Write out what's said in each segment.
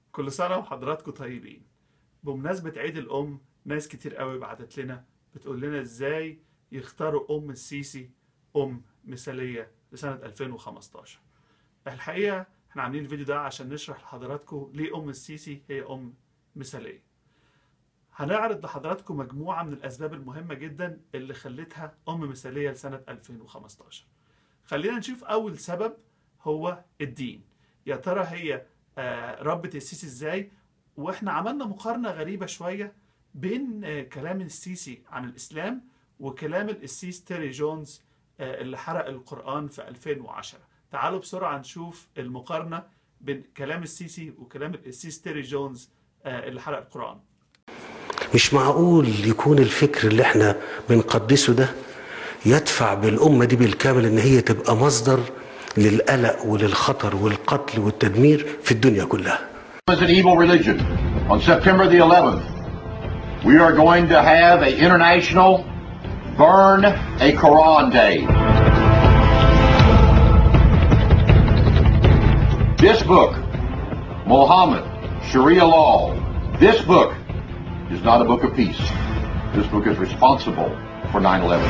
كل سنة وحضراتكم طيبين بمناسبة عيد الأم ناس كتير قوي بعتت لنا بتقول لنا ازاي يختاروا أم السيسي أم مثالية لسنة 2015 الحقيقة احنا عاملين الفيديو ده عشان نشرح لحضراتكم ليه أم السيسي هي أم مثالية هنعرض لحضراتكم مجموعة من الأسباب المهمة جدا اللي خلتها أم مثالية لسنة 2015 خلينا نشوف أول سبب هو الدين يا ترى هي آه، ربت السيسي ازاي واحنا عملنا مقارنة غريبة شوية بين آه، كلام السيسي عن الإسلام وكلام القسيس تيري جونز آه، اللي حرق القرآن في 2010 تعالوا بسرعة نشوف المقارنة بين كلام السيسي وكلام القسيس تيري جونز آه، اللي حرق القرآن مش معقول يكون الفكر اللي احنا بنقدسه ده يدفع بالأمة دي بالكامل إن هي تبقى مصدر للقلق وللخطر والقتل والتدمير في الدنيا كلها is an evil religion. On September the 11th, we are going to have a international burn a Quran day. This book, Muhammad, Sharia law, this book is not a book of peace. This book is responsible for 9-11.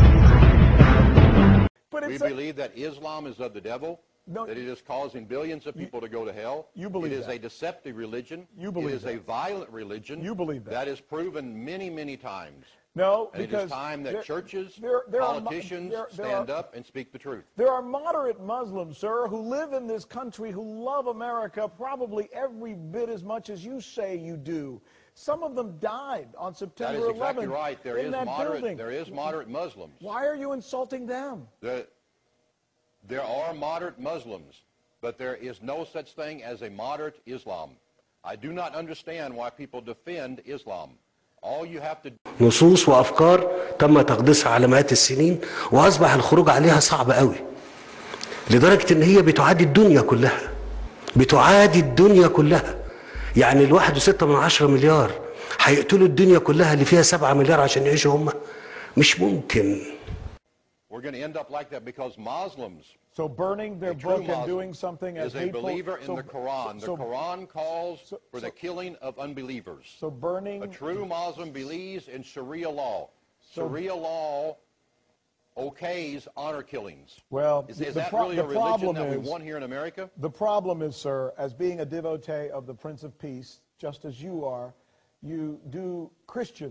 But We it's a, believe that Islam is of the devil, No, that it is causing billions of people to go to hell. you believe It is that. a deceptive religion. You believe It is a that. violent religion. You believe that. That is proven many, many times. no, And it because is time that there- churches, there- there are mo- politicians there- there stand are- up and speak the truth. There are moderate Muslims, sir, who live in this country who love America probably every bit as much as you say you do. Some of them died on That September is 11th exactly right. There in is that moderate. building. There is moderate Muslims. Why are you insulting them? The, there are moderate Muslims, but there is no such thing as a moderate Islam. I do not understand why people defend Islam. All you have to نصوص وأفكار تم تقديسها على مئات السنين وأصبح الخروج عليها صعب قوي لدرجة إن هي بتعادي الدنيا كلها بتعادي الدنيا كلها يعني الواحد وستة من عشرة مليار هيقتلوا الدنيا كلها اللي فيها سبعة مليار عشان يعيشوا هم مش ممكن We're going to end up like that because Muslims, So burning their a true book and Muslim, doing something as is a hateful. believer in so, the Quran. So, the Quran calls so- for the so- killing of unbelievers. so burning. a true Muslim believes in Sharia law. So- Sharia law okays honor killings. Well, Is, the- is the that pro- really the a religion problem that we is- want here in America? The problem is, sir, as being a devotee of the Prince of Peace, just as you are, you do Christian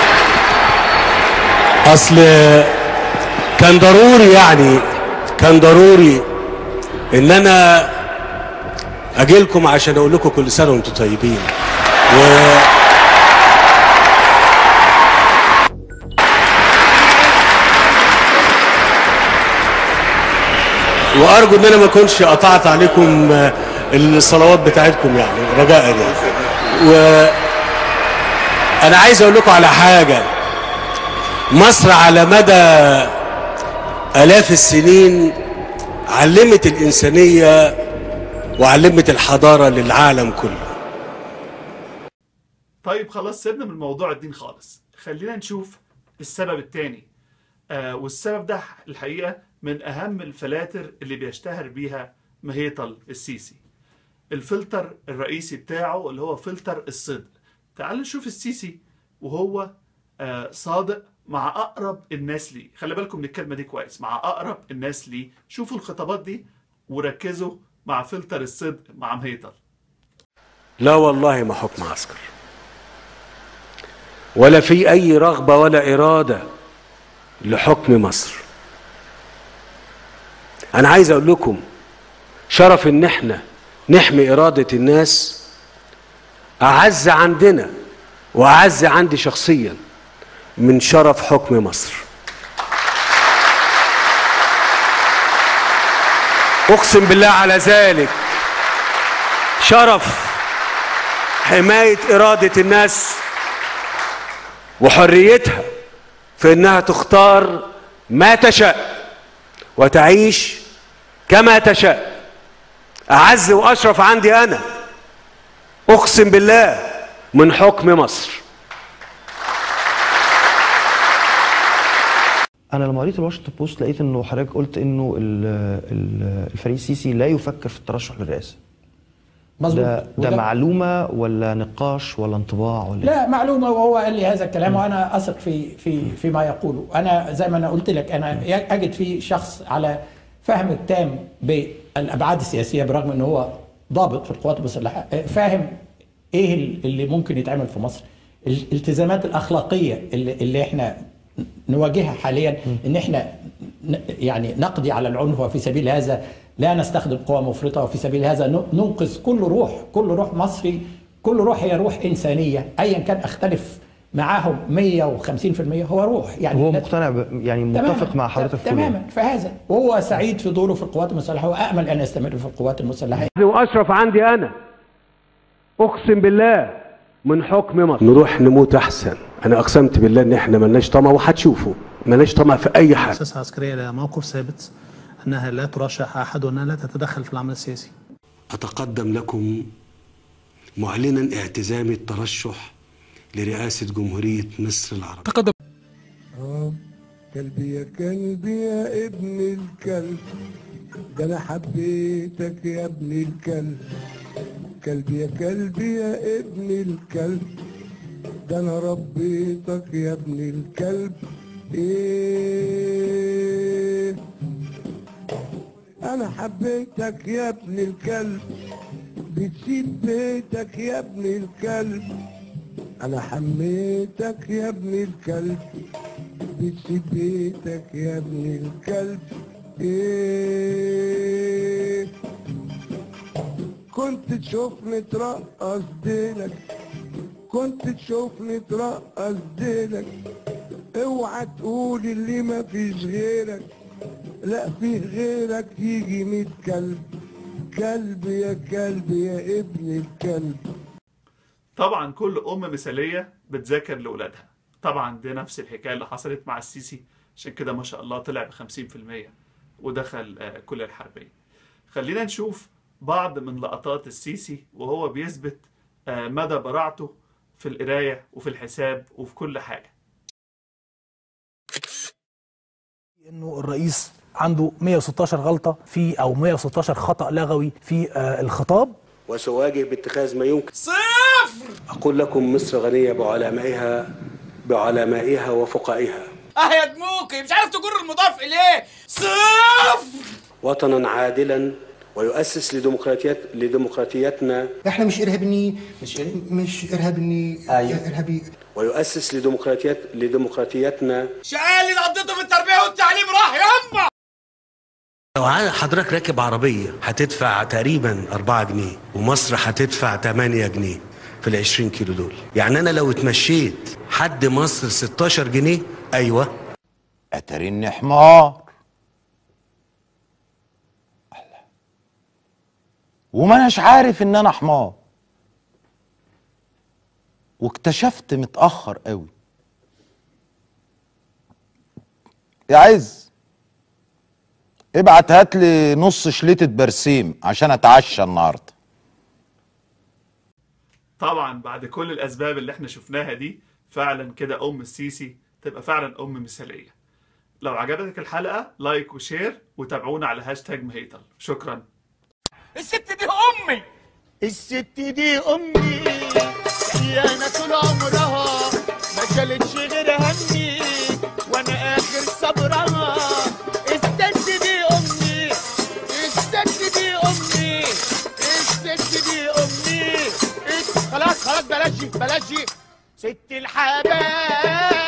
اصل كان ضروري يعني كان ضروري ان انا اجي لكم عشان اقول لكم كل سنه وانتم طيبين و وارجو ان انا ما اكونش قطعت عليكم آه، الصلوات بتاعتكم يعني رجاء يعني و انا عايز اقول لكم على حاجه مصر على مدى آلاف السنين علمت الإنسانية وعلمت الحضارة للعالم كله طيب خلاص سيبنا من موضوع الدين خالص خلينا نشوف السبب التاني آه والسبب ده الحقيقة من أهم الفلاتر اللي بيشتهر بيها مهيطل السيسي الفلتر الرئيسي بتاعه اللي هو فلتر الصدق تعال نشوف السيسي وهو آه صادق مع أقرب الناس ليه خلي بالكم من الكلمة دي كويس مع أقرب الناس ليه شوفوا الخطابات دي وركزوا مع فلتر الصدق مع مهيطل لا والله ما حكم عسكر ولا في أي رغبة ولا إرادة لحكم مصر أنا عايز أقول لكم شرف إن إحنا نحمي إرادة الناس أعز عندنا وأعز عندي شخصيا من شرف حكم مصر أقسم بالله على ذلك شرف حماية إرادة الناس وحريتها في إنها تختار ما تشاء وتعيش كما تشاء أعز وأشرف عندي أنا أقسم بالله من حكم مصر انا لما قريت الواشنطن بوست لقيت انه حضرتك قلت انه ال- ال- الفريق السيسي لا يفكر في الترشح للرئاسه مظبوط ده, ده وده- معلومة ولا نقاش ولا انطباع ولا لا معلومه وهو قال لي هذا الكلام وانا اثق في في فيما يقوله انا زي ما انا قلت لك انا اجد فيه شخص على فهم التام بالابعاد السياسيه برغم ان هو ضابط في القوات المسلحه فاهم ايه اللي ممكن يتعمل في مصر الالتزامات الاخلاقيه اللي, اللي احنا نواجهها حاليا ان احنا ن- يعني نقضي على العنف وفي سبيل هذا لا نستخدم قوى مفرطه وفي سبيل هذا ن- ننقذ كل روح كل روح مصري كل روح هي روح انسانيه ايا كان اختلف معاهم 150% هو روح يعني هو لا- مقتنع ب... يعني تماماً. متفق مع حضرتك في كل ده. تماما فهذا وهو سعيد في دوره في القوات المسلحه وامل ان يستمر في القوات المسلحه واشرف عندي انا اقسم بالله من حكم مصر نروح نموت احسن انا اقسمت بالله ان احنا ملناش طمع وهتشوفوا ملناش طمع في اي حاجه المؤسسة العسكرية لها موقف ثابت أنها لا ترشح أحد وأنها لا تتدخل في العمل السياسي اتقدم لكم معلنا اعتزامي الترشح لرئاسه جمهوريه مصر العربيه كلبي يا كلبي يا ابن الكلب ده انا حبيتك يا ابن الكلب كلبي يا كلبي يا ابن الكلب ده انا ربيتك يا ابن الكلب ايه انا حبيتك يا ابن الكلب بتسيب بيتك يا ابن الكلب انا حميتك يا ابن الكلب بتسيب بيتك يا ابن الكلب ايه كنت تشوفني ترقص ديلك كنت تشوفني ترقص ديلك اوعى تقول اللي ما فيش غيرك لا فيه غيرك يجي ميت كلب كلب يا كلب يا ابن الكلب طبعا كل ام مثاليه بتذاكر لاولادها طبعا دي نفس الحكايه اللي حصلت مع السيسي عشان كده ما شاء الله طلع ب 50% ودخل آه، كليه الحربيه خلينا نشوف بعض من لقطات السيسي وهو بيثبت آه، مدى براعته في القرايه وفي الحساب وفي كل حاجه إنه الرئيس عنده 116 غلطة في أو 116 خطأ لغوي في آه، الخطاب وسواجه باتخاذ ما يمكن صفر اقول لكم مصر غنيه بعلمائها بعلمائها وفقائها اه يا دموكي مش عارف تجر المضاف اليه صفر وطنا عادلا ويؤسس لديمقراطيات لديمقراطيتنا احنا مش ارهابيين مش مش ارهابيين ايوه ارهابي ويؤسس لديمقراطيات لديمقراطيتنا شقال اللي قضيته في التربيه والتعليم راح ياما لو حضرتك راكب عربية هتدفع تقريبا 4 جنيه ومصر هتدفع 8 جنيه في ال 20 كيلو دول يعني أنا لو اتمشيت حد مصر 16 جنيه أيوة اتريني حمار الله. وما اناش عارف ان انا حمار واكتشفت متاخر قوي يا عز ابعت هات لي نص شليتة برسيم عشان اتعشى النهارده طبعا بعد كل الاسباب اللي احنا شفناها دي فعلا كده ام السيسي تبقى فعلا ام مثاليه لو عجبتك الحلقه لايك وشير وتابعونا على هاشتاج مهيطل شكرا الست دي امي الست دي امي انا طول عمرها ما شالتش غير همي وانا اخر صبرها الست دي امي الست دي امي الست دي امي الست- خلاص خلاص بلاش بلاش ست الحبايب